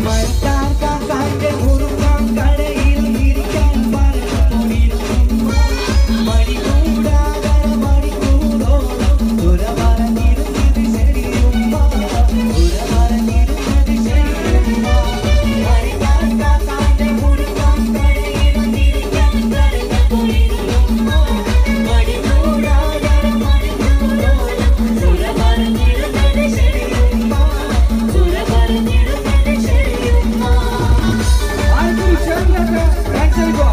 മരക്കാർക്കാക്കാന്റെ മുറുക്കാൻ കടയിൽ ഇരിക്കാൻ പറഞ്ഞുകൊണ്ടിരുന്നു. മണിക്കൂടാകര മണിക്കൂറോളം തുര പറഞ്ഞിരുന്നത് ശരിയുമ്മ. തുര പറഞ്ഞിരുന്നത് ശരിയുമ്മ. മരക്കാർക്കാക്കാന്റെ മുറുക്കാൻ കടയിൽ ഇരിക്കാൻ പറഞ്ഞുകൊണ്ടിരുന്നു. മണിക്കൂടാകര മണിക്കൂറോളം തുര പറഞ്ഞിരുന്നത് ശരിയുമ്മ. തുര പറഞ്ഞിരുന്നത് ശരിയുമ്മ. ആർക്കും ക്ഷമയൊക്കെ കാണിച്ചേക്കോ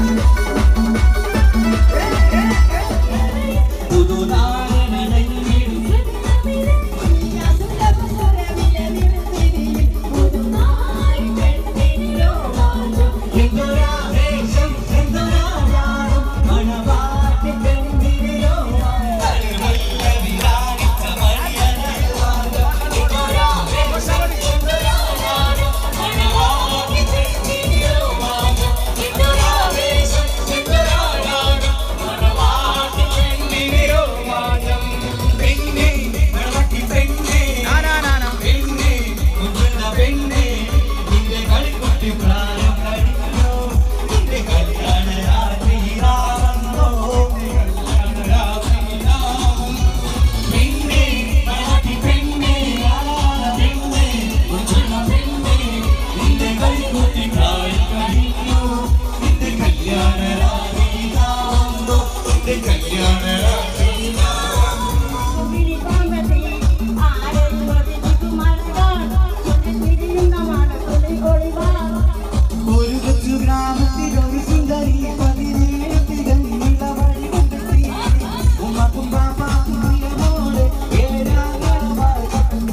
ഒരു കൊച്ചു ഗ്രാമത്തിൽ ഒരു സുന്ദരി പതിനേഴ് തികഞ്ഞിള വഴി കണ്ടെത്തി ഉമ്മക്കും പാപ്പാക്കും പ്രിയമോടെ ഏഴാം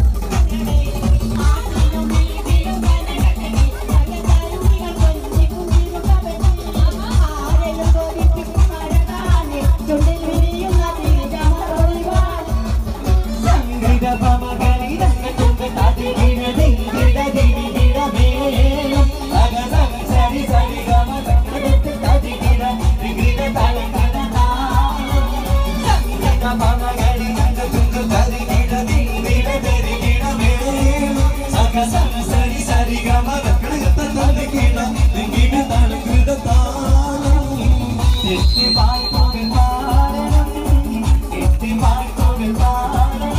സംഗീത പമകരി രംഗത്തുണ്ട് തതിരിന ദിങ്കിട ദിരികിട മേലും അകലം സരി സരി ഗമ തകടത്ത് തതിരിന ദിഗിട തലകട താളം സംഗീത പമകരി രംഗത്തുണ്ട് തതിരിന ദിങ്കിട ദിരികിട മേലും അകലം സരി സരി ഗമ തകടത്ത് തതിരിന ദിഗിട തലകട താളം എത്തി പായ്പോകൻ പാടണം എത്തി പായ്പോകൻ പാടണം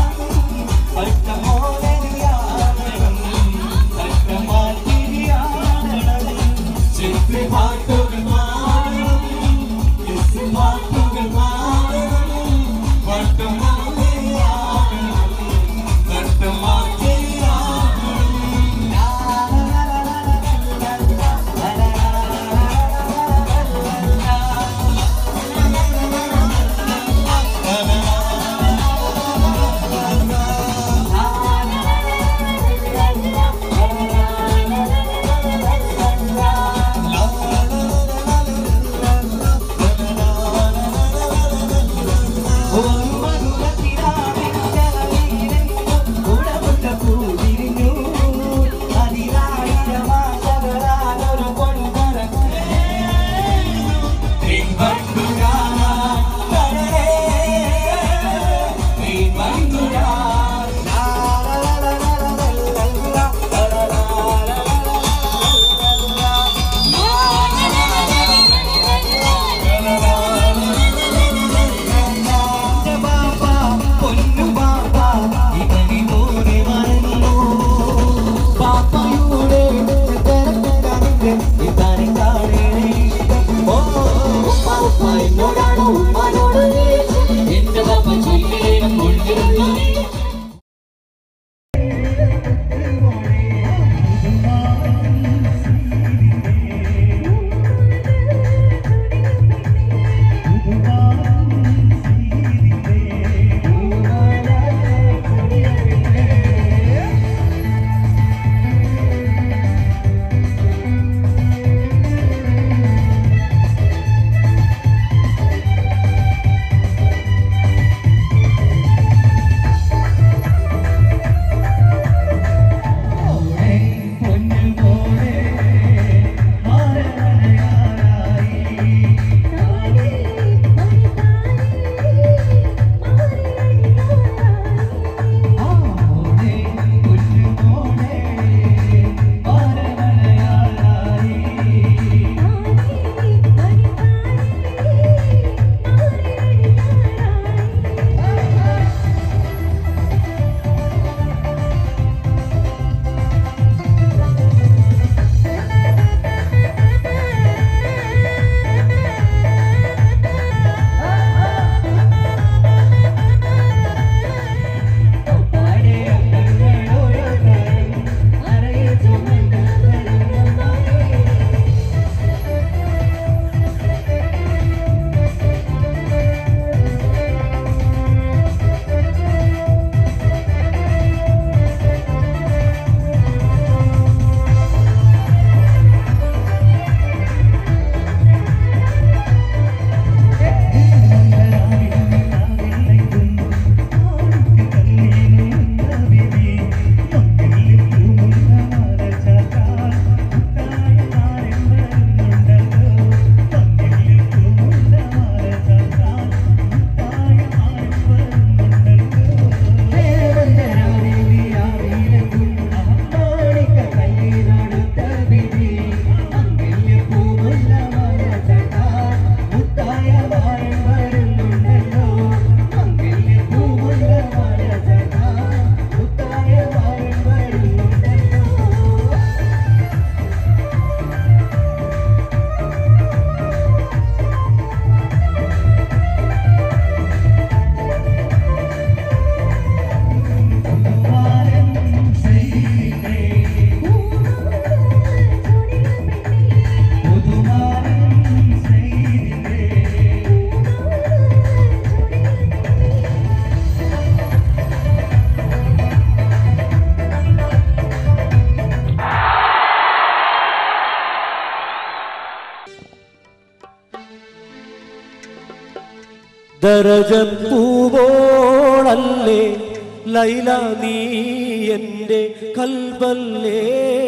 ദരജപ്പൂവോളല്ലേ ലൈല നീ എൻ്റെ കൽബല്ലേ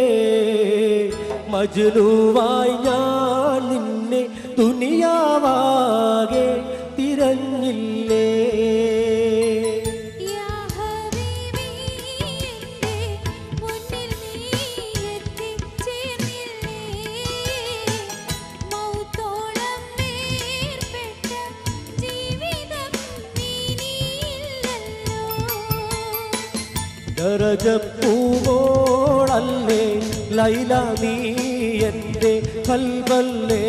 മജ്നുവായി ഞാൻ നിന്നെ ദുനിയാവാകെ തിരഞ്ഞില്ലേ യാ ഹബീബി എൻ്റെ മുന്നിൽ നീ എത്തിച്ചേർന്നില്ലേ മൗത്തോളം വേർപെട്ട ജീവിതം നീനിയില്ലല്ലോ ദരജപ്പൂവോളല്ലേ ലൈല നീ എൻ്റെ കൽബല്ലേ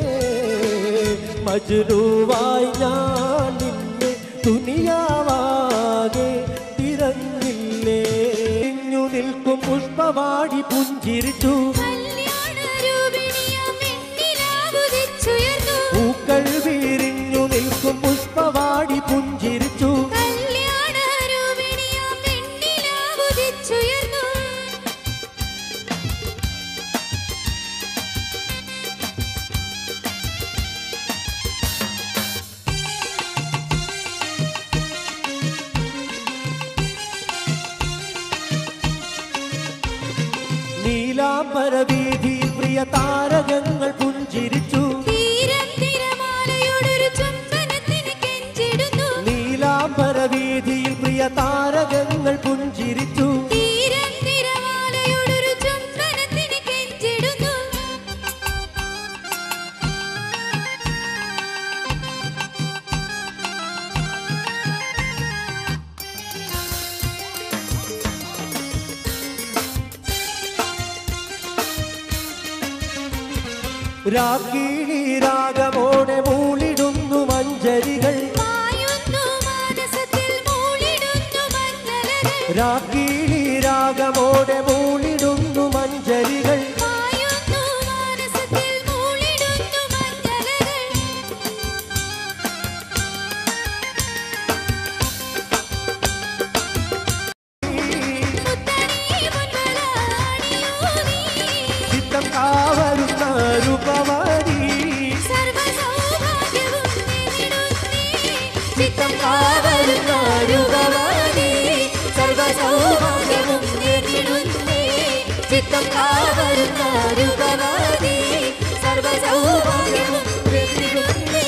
മജ്നുവായി ഞാൻ നിന്നെ ദുനിയാവാകെ തിരഞ്ഞില്ലേ ഇഞ്ഞു നിൽക്കും പുഷ്പവാടി പുഞ്ചിരിച്ചു കല്യാണരൂപിണിയാം വെണ്ണിലാവുദിച്ചുയർന്നു പൂക്കൾ വീരിഞ്ഞു നിൽക്കും പുഷ്പവാടി പുഞ്ചിരിച്ചു കല്യാണരൂപിണിയാം വെണ്ണിലാവുദിച്ചുയർന്നു നീലാംബരവീതിയിൽ പ്രിയ താരകങ്ങൾ പുഞ്ചിരിച്ചു തീരം തിരമാലയോടൊരു ചുംബനത്തിന് കെഞ്ചിടുന്നു നീലാംബരവീതിയിൽ പ്രിയ താരകങ്ങൾ പുഞ്ചിരിച്ചു തീരം തിരമാലയോടൊരു ചുംബനത്തിന് കെഞ്ചിടുന്നു രാഗീണി രാഗമോടെ മൂളിടുന്നു മഞ്ചരികൾ മായുന്നു മാനസത്തിൽ മൂളിടുന്നു മഞ്ഞലകൾ രാഗീണി രാഗമോടെ മൂളിടുന്നു മഞ്ചരികൾ മായുന്നു മാനസത്തിൽ മൂളിടുന്നു മഞ്ഞലകൾ മുത്തണി മുൻപളാണിയൂനി ചിത്തം കാവരുന്ന രൂപവതി സർവ്വസൗഭാഗ്യവും നേടിടുന്നേ ചിത്തം കാവരുന്ന രൂപവതി സർവസൗഭാഗ്യവും നേടിടുന്നേ ചിത്തം കാവരുന്ന രൂപവതി സർവസൗഭാഗ്യവും നേടിടുന്നേ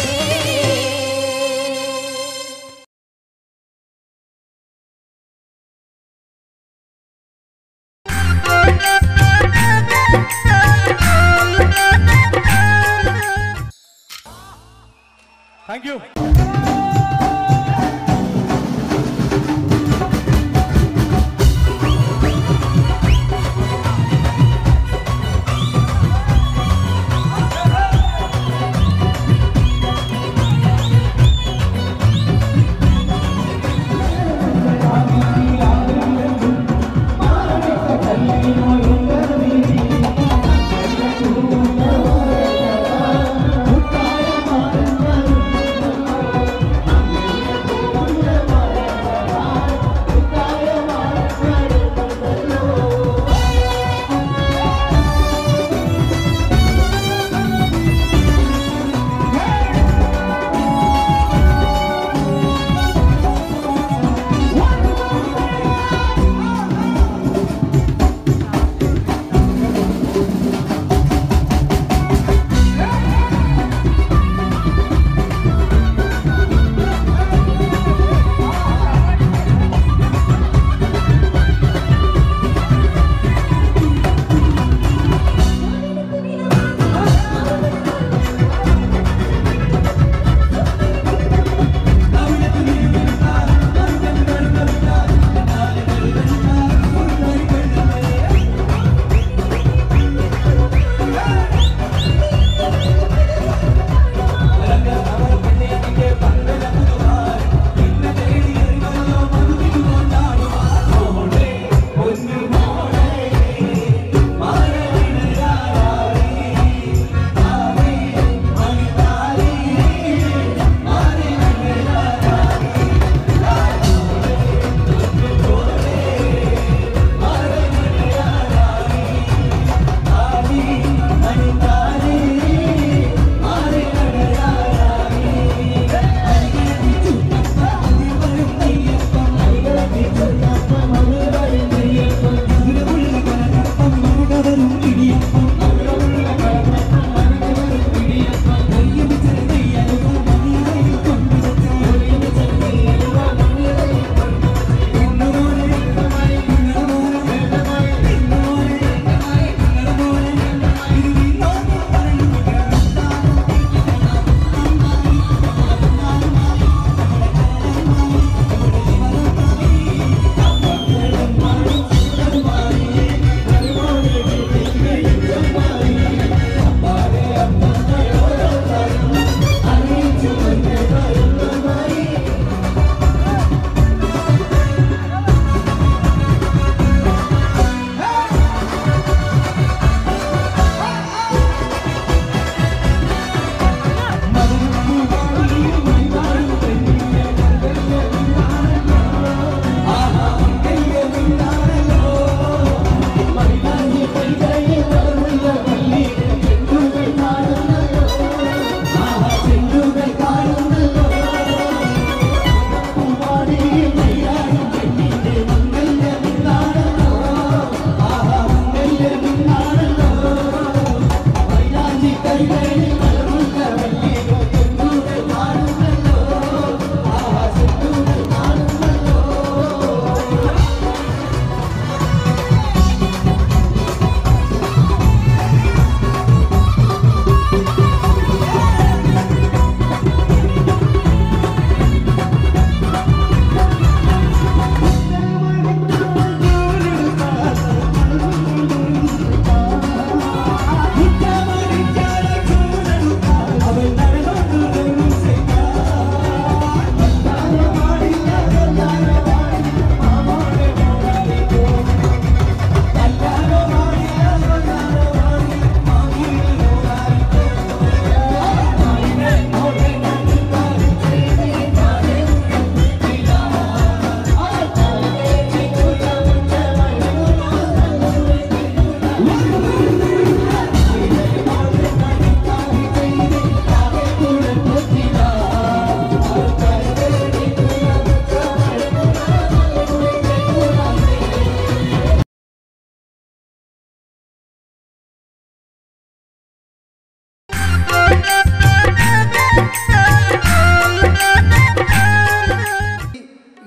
താങ്ക് യു ും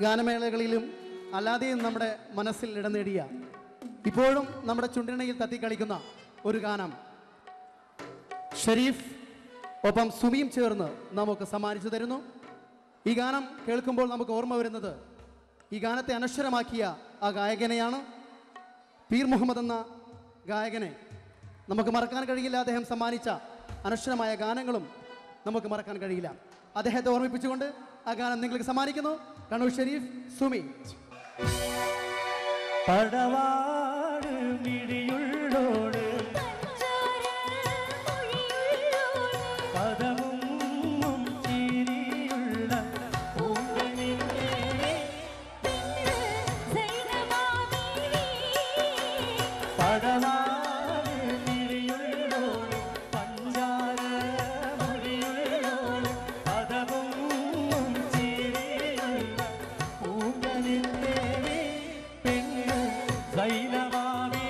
ഗാനമേളകളിലും അല്ലാതെയും നമ്മുടെ മനസ്സിൽ ഇടം നേടിയ ഇപ്പോഴും നമ്മുടെ ചുണ്ടിണയിൽ തത്തിക്കളിക്കുന്ന ഒരു ഗാനം ഷരീഫ് ഒപ്പം സുമിയും ചേർന്ന് നമുക്ക് സമ്മാനിച്ചു തരുന്നു ഈ ഗാനം കേൾക്കുമ്പോൾ നമുക്ക് ഓർമ്മ വരുന്നത് ഈ ഗാനത്തെ അനശ്വരമാക്കിയ ആ ഗായകനെയാണ് പീർ മുഹമ്മദ് എന്ന ഗായകനെ നമുക്ക് മറക്കാൻ കഴിയില്ല അദ്ദേഹം സമ്മാനിച്ച അനശ്വരമായ ഗാനങ്ങളും നമുക്ക് മറക്കാൻ കഴിയില്ല അദ്ദേഹത്തെ ഓർമ്മിപ്പിച്ചുകൊണ്ട് ആ ഗാനം നിങ്ങൾക്ക് സമ്മാനിക്കുന്നു കണ്ണൂർ ഷരീഫ് സുമി പടവാട് മിഴിയുള്ളോട് പദമും ചിരിയുള്ള പൂങ്കണിന്റെ പടവാട് മിഴിയുള്ളോട് പഞ്ചാര മൊഴിയുള്ളോട് പദമും ചിരിയുള്ള പൂങ്കണിന്റെ പെണ്ണ് സൈനമാവി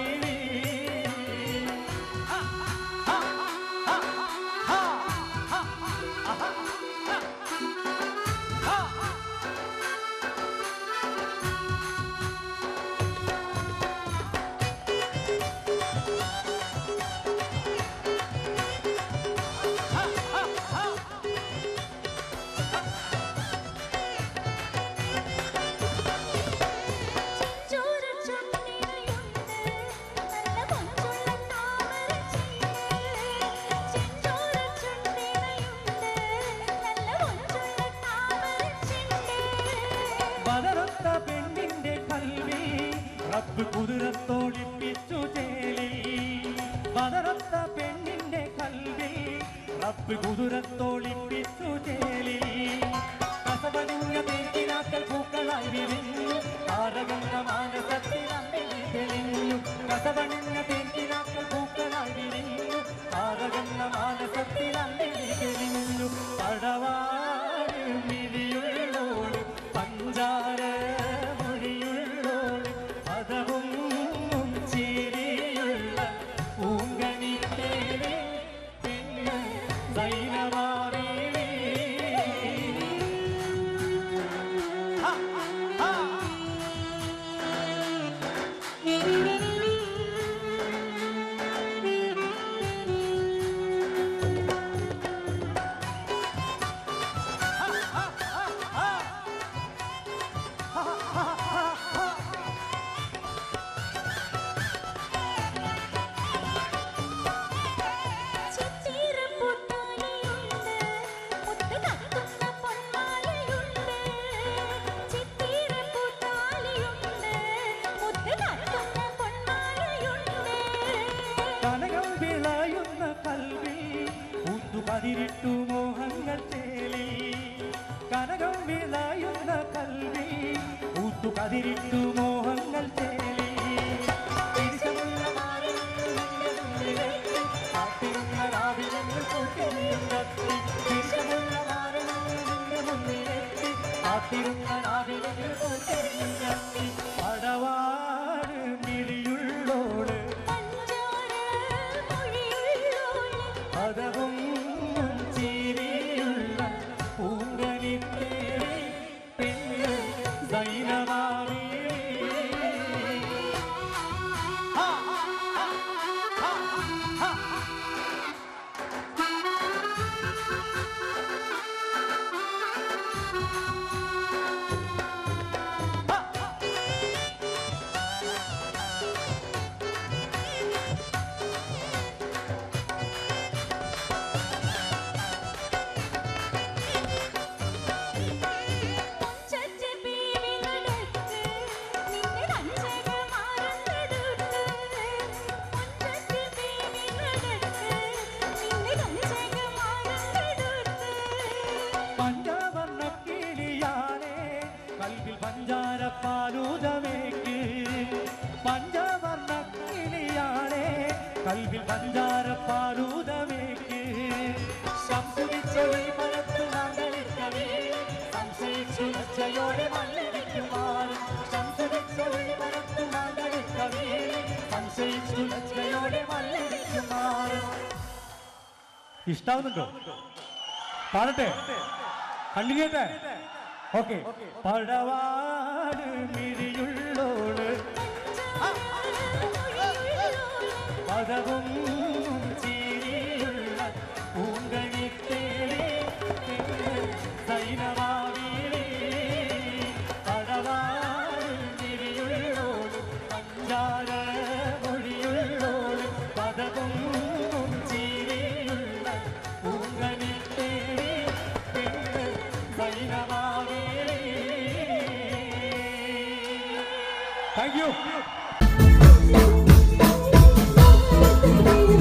വളർത്ത പെണ്ണിന്റെ കൽവി റബ്ബ് കുതിരത്തോളിപ്പിച്ചു ചേലി വളർത്ത പെണ്ണിന്റെ കൽവി റബ്ബ് കുതിരത്തോളിപ്പിച്ചു ചേലി കസവനിഞ്ഞ തേക്കിനാക്കൽ പൂക്കളായി വിരിഞ്ഞു താരകന്ന മാനസത്തിൽ അമ്മിണി തെളിഞ്ഞു കസവനിഞ്ഞ തേക്കിനാക്കൽ പൂക്കളായി വിരിഞ്ഞു താരകന്ന മാനസത്തിൽ അമ്മിണി തെളിഞ്ഞു പടവാട് മിഴിയുള്ളോട് പഞ്ചാര മൊഴിയുള്ളോട് പദവും ചിരിയുള്ള പൂങ്കണിത്തേരെ പിന്നെ സൈനമാറി കനകം വിളയുന്ന കൽവി ഊത്തുപതിരിട്ടു മോഹങ്ങൾ ചേലി കനകം വിളയുന്ന കൽവി ഊത്തുപതിരിട്ടു മോഹങ്ങൾ ചേലി തിരിച്ചമുള്ള മാരങ്ങൾ നിന്റെ മുന്നിലെത്തി, കാത്തിരുന്ന രാവിലങ്ങൾ പൂക്കെറിയും കത്തി. തിരിച്ചമുള്ള മാരങ്ങൾ നിന്റെ മുന്നിലെത്തി, കാത്തിരുന്ന രാവിലങ്ങൾ പൂക്കെറിയും കത്തി. പടവാട് മിഴിയുള്ളോട് പദവും ചിരിയുള്ള പൂങ്കനിത്തേരെ പെണ്ണ് സൈനമാറി പഞ്ചവർണ്ണ കിളിയാണേ കൽവിൽ പഞ്ചാര പാലൂതമേക്ക് പഞ്ചവർണ്ണ കിളിയാണേ കൽവിൽ പഞ്ചാര പാലൂതമേക്ക് സംസുവിച്ചൊളി മരത്തു മകളിക്കവേ സംശയിച്ചു ലജ്ജയോടെ മണ്ണിടിക്കുമാറും സംസുവിച്ചൊളി മരത്തു മകളിക്കവേ സംശയിച്ചു ലജ്ജയോടെ മണ്ണിടിക്കുമാറും ഇഷ്ടാവുന്നുണ്ടോ പാടട്ടെ കണ്ടിന്യൂട്ടെ ഓക്കെ പടവാട് മിഴിയുള്ളോള് പദവും ചിരിയുള്ള പൂങ്കണിത്തേടി സൈനവാവിലേ പടവാട് മിഴിയുള്ളോള് പഞ്ചാര മൊഴിയുള്ളോള് പദവും ചിരിയുള്ള പൂങ്കണിത്തേടി സൈനവാവിലേ താങ്ക് യു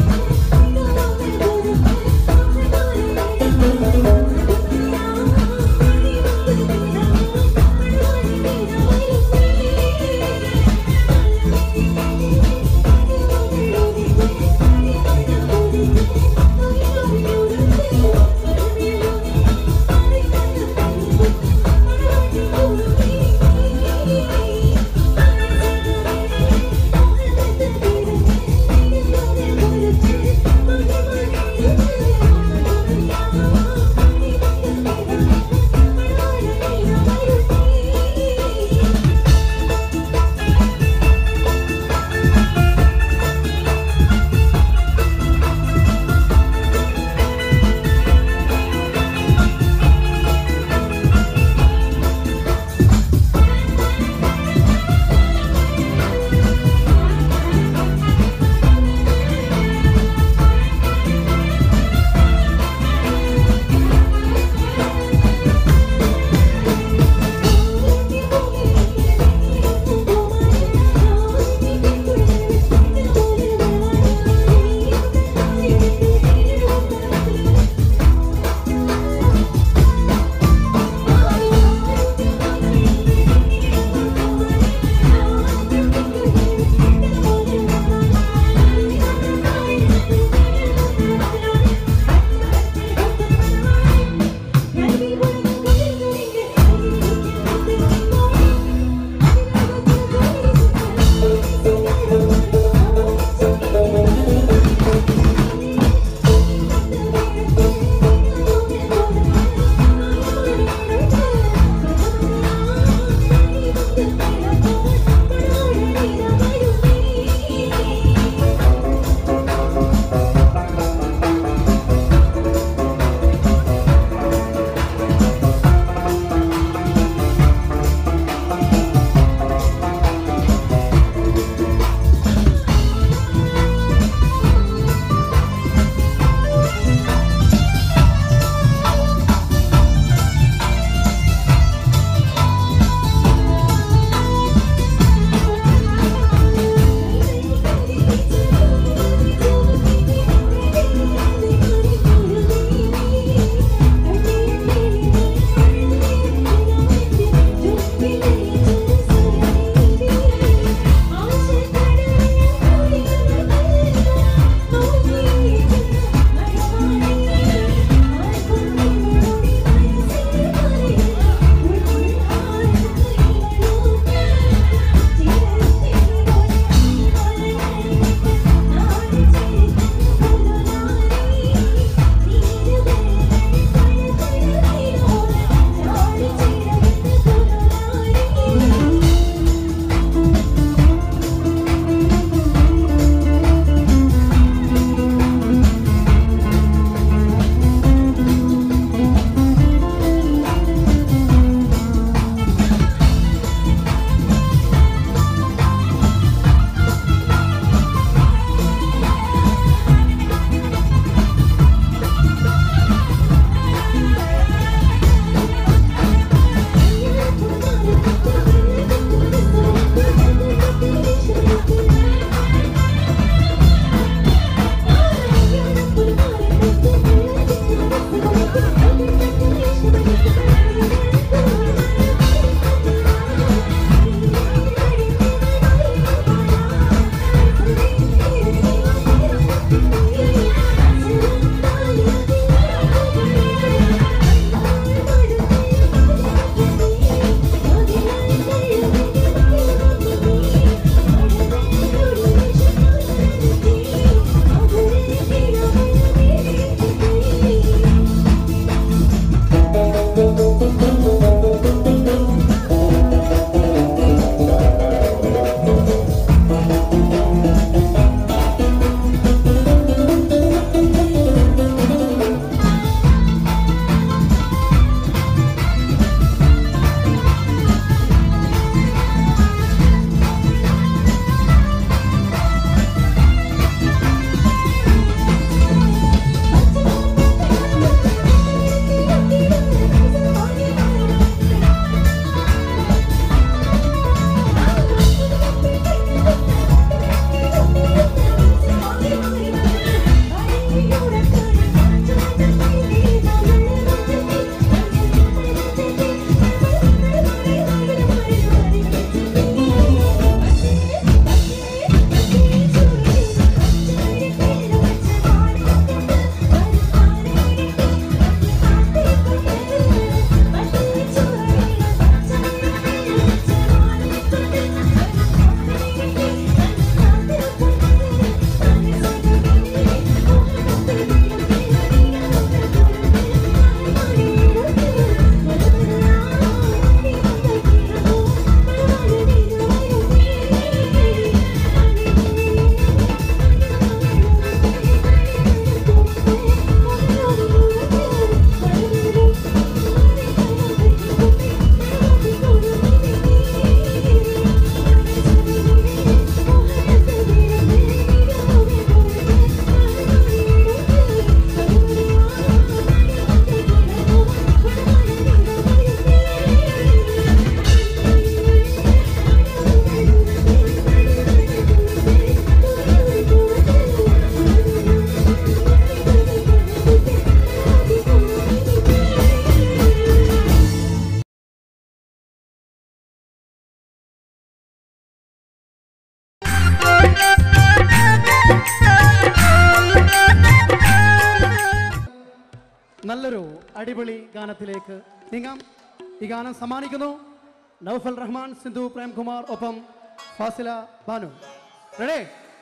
നല്ലൊരു അടിപൊളി ഗാനത്തിലേക്ക് നീങ്ങാം ഈ ഗാനം സമ്മാനിക്കുന്നു നൗഫൽ റഹ്മാൻ സിന്ധു പ്രേംകുമാർ ഒപ്പം ഫാസില ബാനു റെഡി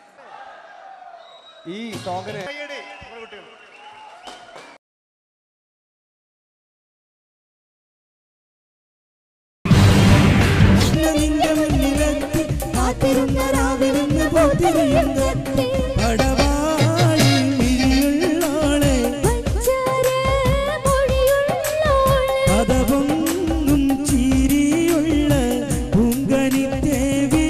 ഈ സോങ്ങിന് നിന്റെ മുന്നിലെത്തി കാത്തിരുന്ന രാവിലിന്ന് പോത്തിരിയുന്ന പടവാളി മിഴിയുള്ളോളെ പദവൊന്നും ചീരിയുള്ള പൂങ്കനി ദേവി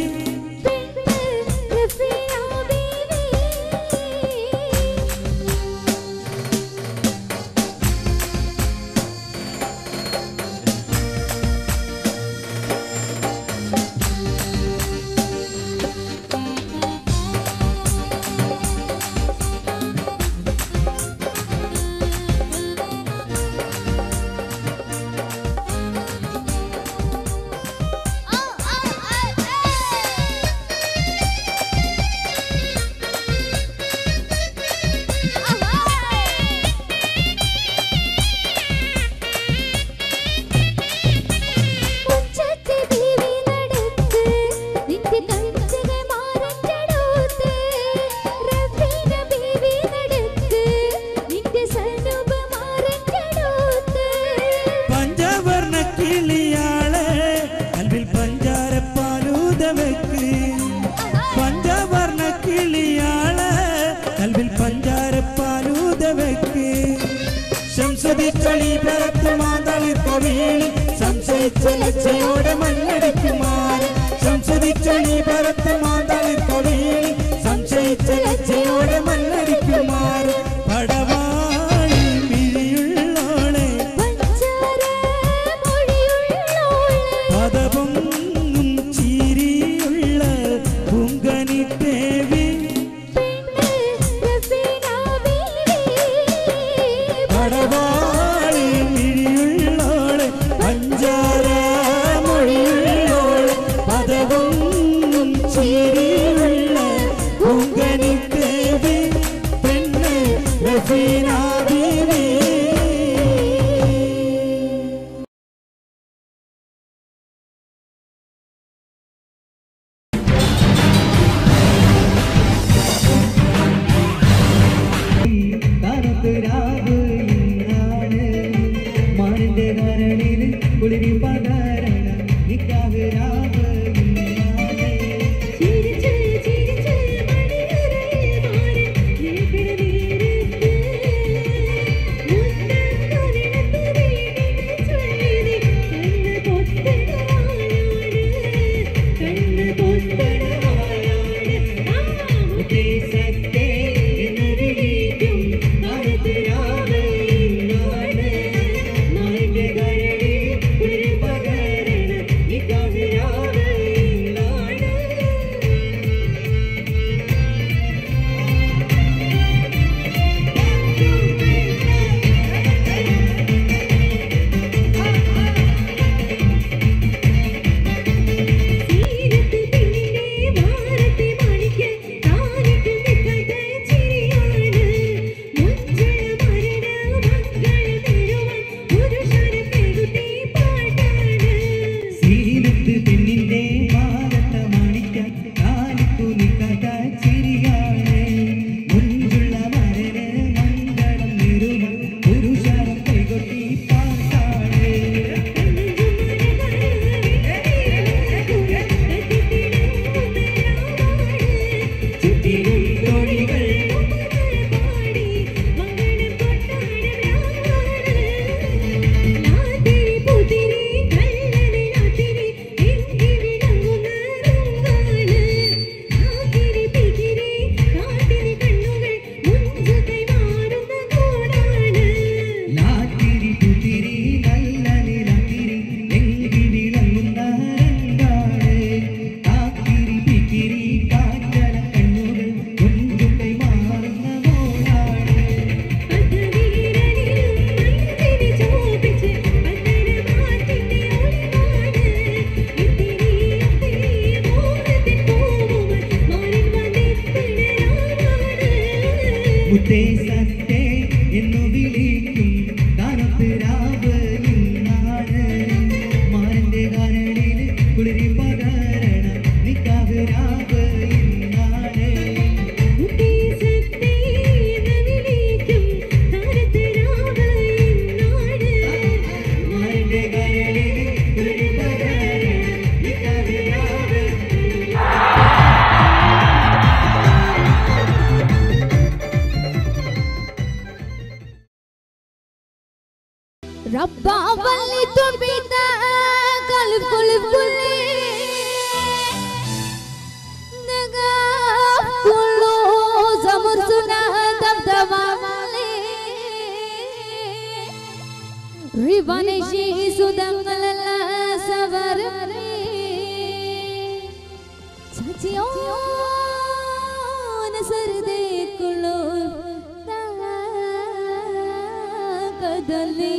പഞ്ചവർണ്ണ കിളിയാളെ കൽവിൽ പഞ്ചാരപ്പാലൂത വെക്ക് പഞ്ചവർണ്ണ കിളിയാളെ കൽവിൽ പഞ്ചാരപ്പാലൂത വെക്ക് ശംസതിക്കളി പരത്ത് മാതളിർക്ക വീണി സംശയിച്ച ലക്ഷയോടെ മണ്ണടിക്കുമാർ ശംസതിക്കളി പരത്ത് മാതളിർക്ക വീണി സംശയിച്ച ലക്ഷയോടെ മണ്ണടിക്കുമാർ പടവാളി മിഴിയുള്ളോളെ പദപൊങ്ങും ചീരിയുള്ള പൂങ്കനി ദേവി പടവാളി മിഴിയുള്ളോളെ പഞ്ചാര മൊഴിയുള്ളോളെ പദപൊങ്ങും ചീരിയുള്ള പൂങ്കനി ദേവി പെണ്ണ് റഫീന ബീവി കറുത്തുരാവ് ഇന്നാണ് മാറിന്റെ ധരണിയിൽ കുളിരി പകരണ നിക്കാവ് രാവ് ഇന്നാണ് ദേശത്തെ എന്ന് വിളിക്കും കറുത്തുരാവ് ഇന്നാണ് മാറിന്റെ ധരണിയിൽ കുളിരി പകരണ നിക്കാവ് രാവ് ഇന്നാണ് സീനത്ത് പെണ്ണിന്റെ മാറത്ത മാണിക്ക കാലിക്കു നിൽക്കാത്ത ചിരിയാണ് മുഞ്ചുള്ള മരന് മംഗളം നിരുമ പുരുഷാരം കൈകൊട്ടി പാട്ടാണ് ചുറ്റിലും തൊഴികൾ ലാത്തിരി പുത്തിരി നല്ല നിലത്തിരി എങ്കി വിളങ്ങുന്ന രംഗാണ് കാത്തിരി പിക്കിരി കാറ്റല കണ്ണുകൾ കൊണ്ടു കൈമാറുന്ന മോളാണ് മുത്തേ സത്തേ എന്നു വിളിക്കും ربا وليت بدا قلب قلب قلبي نقاف كله زمر سنا دبدبا ريباني شي سودان لا صبر चाचियों नजर देख लो कदली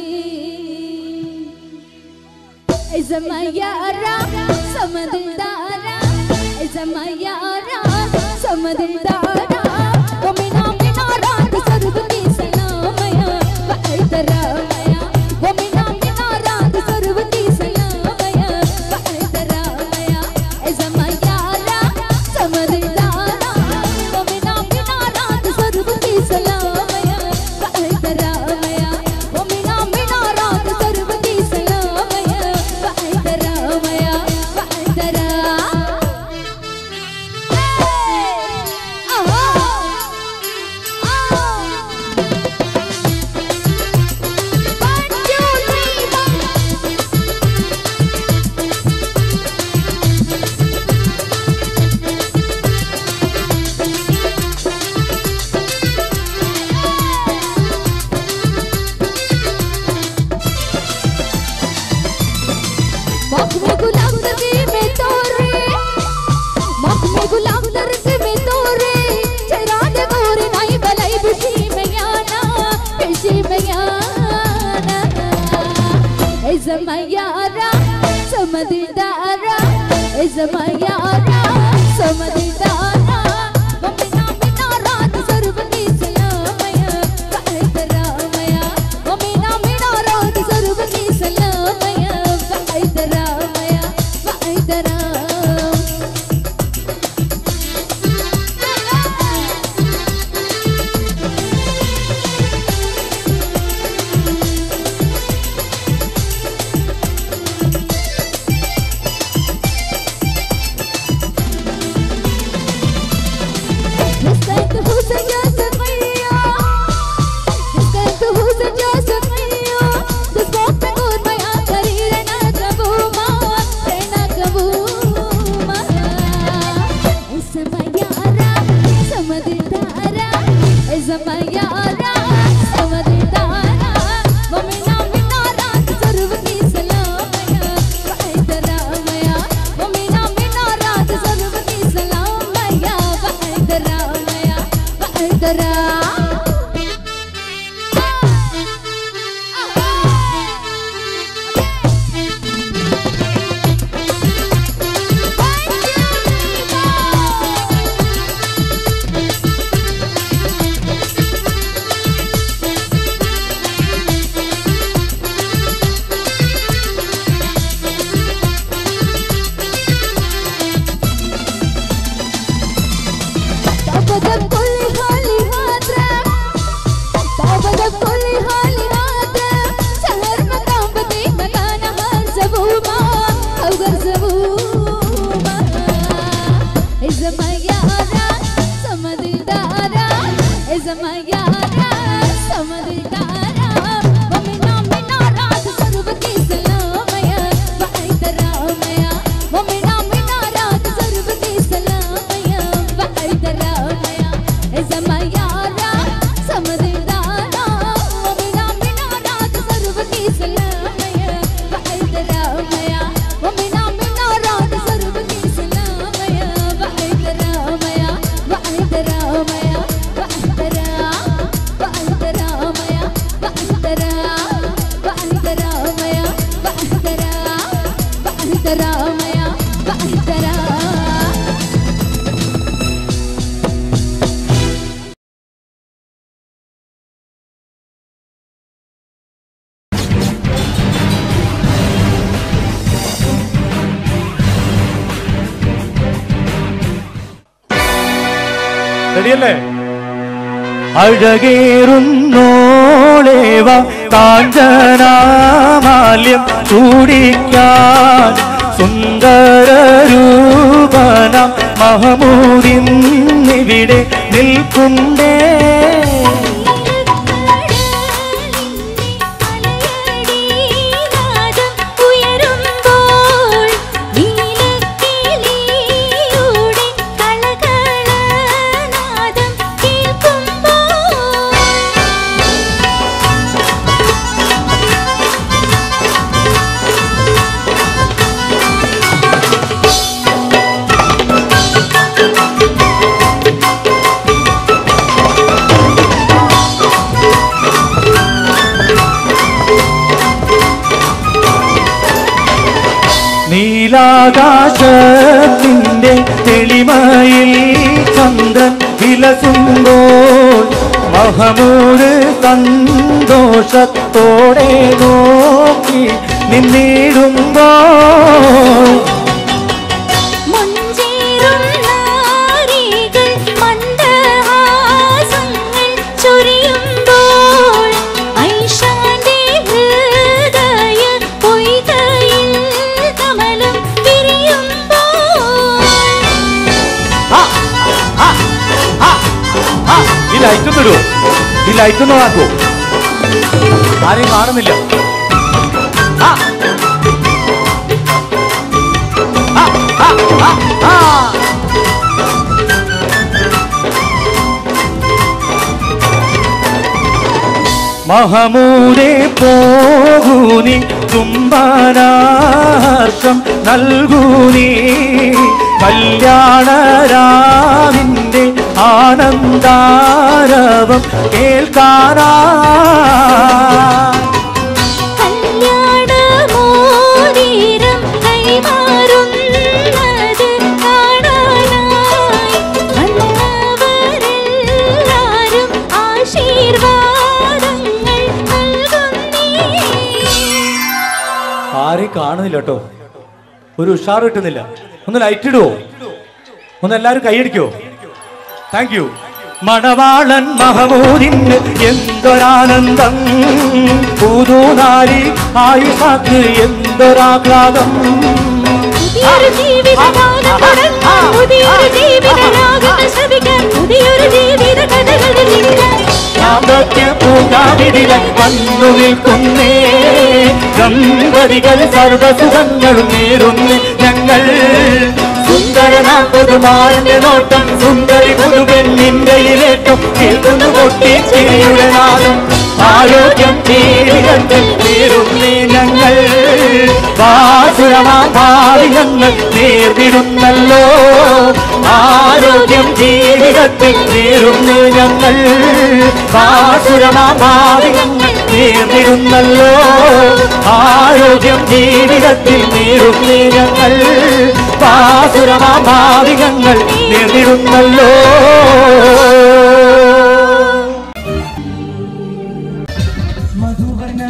जमायारा समददारा जमायारा समददारा वो मिना मिना रात सर्व की सलामया वैदरामया वो मिना मिना रात सर्व की सलामया वैदरामया जमायारा समददारा वो मिना मिना रात सर्व की सलामया वैदरामया वो मिना मिना रात सर्व की सलामया वैदरामया वैदरा मखमे गुलाब दर्द में तोरे मखमे गुलाब दर्द में तोरे चराग गोरे नाई बलाई बिशी में याना बिशी में याना ऐ जमायारा समददारा ऐ जमायारा समददारा ममिना मिना रात सर्वती सलामया वैदरामया ममिना मिना रात सर्वती सलामया वैदरामया वैदराम نسيت حسن يا سقيا نسيت حسن يا سقيا تسبق تقول ما يا كرير انا كبوما انا كبوما اسمع يا را سمد دارا اسمع يا را سمد دارا ومنا منا رات سرو کی سلامیا وحیدرامیا ومنا منا رات سرو کی سلامیا وحیدرامیا وحیدرام تابد بكل حال هاترك تابد بكل حال هاترك سهر مكان بدي مكانها زبوما أو غير زبوما إذا ما يارا سمد دارا إذا ما يارا سمد دارا ومنا منا رات سربتي سلاميا وحيدراميا ومنا منا رات سربتي سلاميا وحيدراميا إذا ما يارا سمد دارا ومنا منا رات سربتي سلاميا وحيدراميا ومنا منا رات سربتي سلاميا وحيدراميا وحيدراميا وحيدرا وحيدراميا وحيدرا وحيدراميا وحيدرا وحيدراميا وحيدرا റെഡിയല്ലേ അഴകേറുന്നോളേവ കാഞ്ചനാമാല്യം ചൂടിക്കാൻ സുന്ദരരൂപന മഹമൂദിന്നിവിടെ നിൽക്കുണ്ടേ അലയടി നീലാകാശത്തിൻ്റെ തെളിമയിൽ ചന്ദ്രൻ വിലസുമ്പോൾ മഹമൂട് സന്തോഷത്തോടെ നോക്കി നിന്നിടുമ്പോൾ മുഞ്ചേറും നാരികൾ മന്ദഹാസങ്ങൾ ചൊരിയുമ്പോൾ ഐഷാന്റെ ഹൃദയ പൊയ്കയിൽ കമലം വിരിയുമ്പോൾ ഈ ലൈറ്റ് ഒന്ന് ഇടുവോ ഈ ലൈറ്റ് ഒന്ന് ആക്കുവോ ആരെയും കാണുന്നില്ല ആ. ആ, ആ, ആ, ആ. മഹമൂരെ പോകൂനി തുമ്പനാർഷം നൽകൂനി കല്യാണരാവിൻ്റെ ആനന്ദാരവം കേൾക്കാനാ കല്യാണമോതിരം കൈമാറുന്നത് കാണാനായി വന്നവരെല്ലാരും ആശീർവാദങ്ങൾ നൽകുന്നേ ആരെയും കാണുന്നില്ല കേട്ടോ ഒരു ഉഷാർ കിട്ടുന്നില്ല ഒന്ന് ലൈറ്റ് ഇടുവോ ഒന്ന് എല്ലാവരും കൈയടിക്കോ താങ്ക് യു മണവാളൻ മഹമൂദിന് എന്തൊരാനന്ദം പുതുനാരി ആയുസാക്ക് എന്തൊരാഹ്ലാദം പുതിയൊരു ജീവിതകാലം തുടങ്ങാൻ പുതിയൊരു ജീവിതരാഗങ്ങൾ ശ്രമിക്കാൻ പുതിയൊരു ജീവിത കഥകൾ രചിക്കാൻ ദാമ്പത്യ പൂങ്കാവിടിലൻ വന്നു നിൽക്കുന്നേ ദമ്പതികൾ സർവസുഖങ്ങളും നേരുന്നു ഞങ്ങൾ സുന്ദരനാം പുതുമാറിന്റെ നോട്ടം സുന്ദരി പുതുപെണ്ണിന്റെ ഇലേറ്റം കേൾക്കുന്നു പൊട്ടി ചിരിയുടെ നാദം ആരോഗ്യം ജീവിതത്തിൽ നേരുന്നേ ഞങ്ങൾ വാസുരമാ ഭാവി ഞങ്ങൾ നേർന്നിടുന്നല്ലോ ആരോഗ്യം ജീവിതത്തിൽ നേരുന്നേ ഞങ്ങൾ വാസുരമാ ഭാവി ഞങ്ങൾ നേർന്നിടുന്നല്ലോ ആരോഗ്യം ജീവിതത്തിൽ നേരുന്നേ ഞങ്ങൾ വാസുരമാ ഭാവി ഞങ്ങൾ നേർന്നിടുന്നല്ലോ മധുവർണ്ണ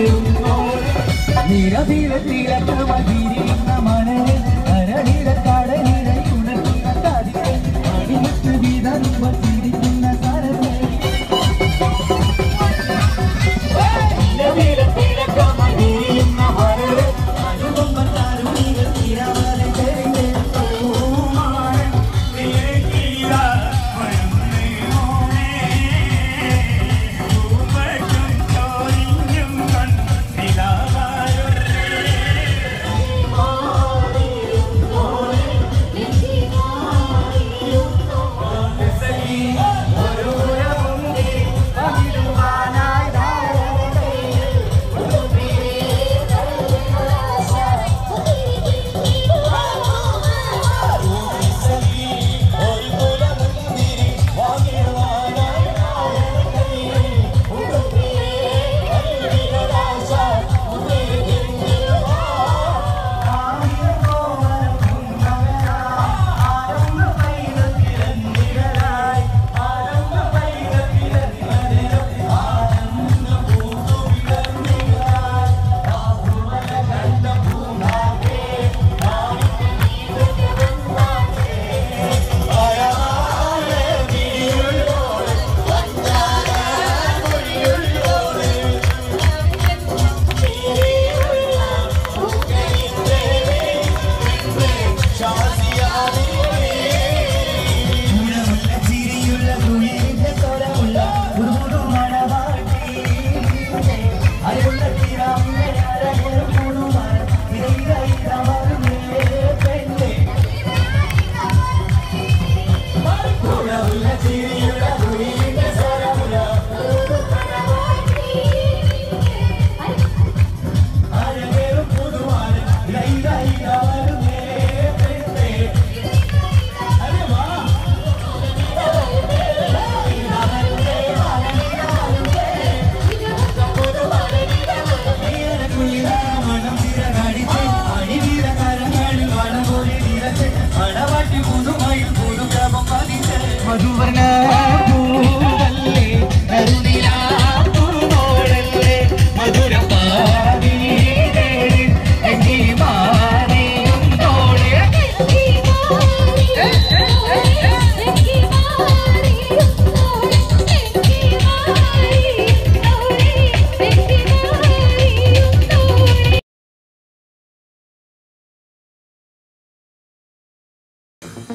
നിരതിരത്തിലക്കമതിരിക്കുന്ന മണലിൽ അരളിടക്കട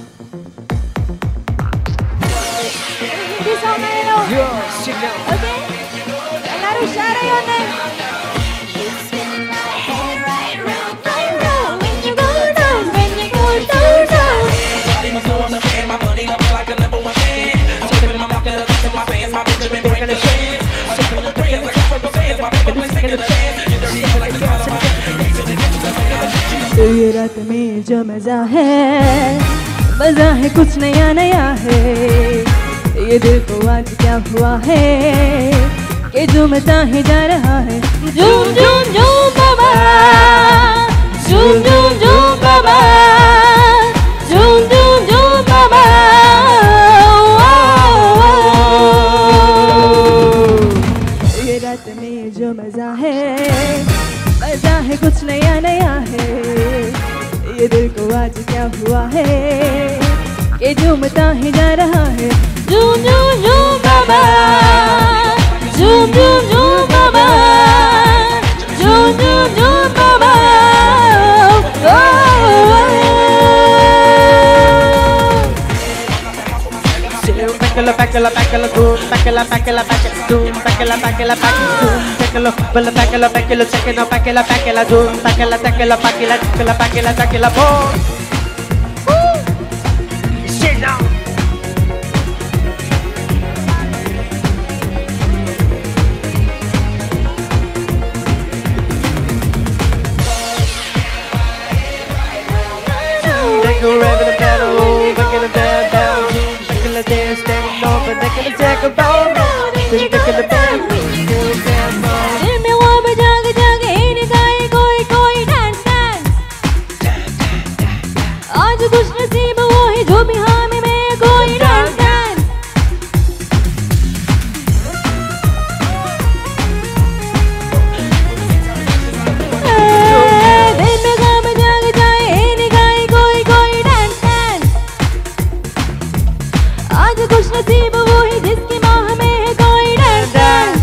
ഹിന്ദി സോങ് ആയാലോ ഓക്കെ എല്ലാരും ഉഷാറായി വന്നേ When you go down, when you go down, down. तो ये रात में जो मजा है मजा है कुछ नया नया है ये दिल को आज क्या हुआ है कि जो मजा है जा रहा है Zoom, zoom, zoom, baba. Zoom, zoom, zoom, baba. Zoom, zoom, zoom, baba. ये रात में जो मजा है मजा है कुछ नया नया है ये दिल को आज क्या हुआ है कि जो मता है जा रहा है Zoom, zoom, zoom, baba. Zoom, zoom, zoom, baba. Zoom, zoom, zoom, baba. Backala, backala, backala, boom, backala, backala, backala, boom, backala, backala, backala, boom, backala, bala, backala, backala, second, backala, backala, boom, backala, backala, backala, backala, backala, backala, boom. Sit down. Take a rap in the battle, back in the band down, back in the dance, standing over, back in the jack of bone, back in the band, दिल में वो भी जाग जाग ही निगाहे कोई कोई dance dance आज खुश नसीब वो है जो भी हामी में कोई डांस डांस दिल में गम जाग जाए ही निगाहे कोई कोई डांस डांस आज खुश नसीब वो है जिसकी माह में है कोई डांस डांस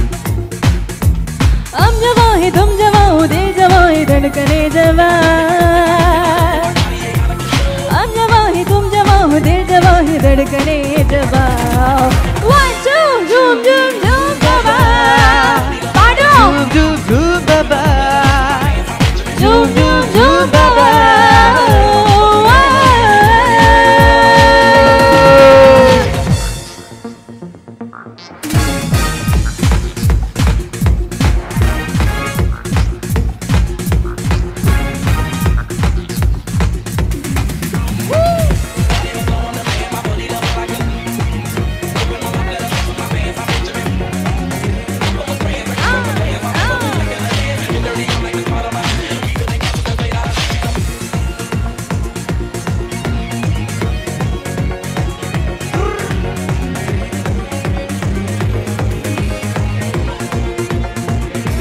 हम जवा है तुम जवा हो दिल जवा है धड़कने जवा हम जवा है तुम जवा हो दिल जवा है धड़कने जवा One, two, zoom, zoom, zoom, जवा पाडो do, do, bye-bye. zoom, zoom, zoom, जवा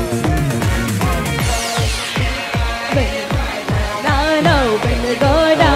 No, no, when you go down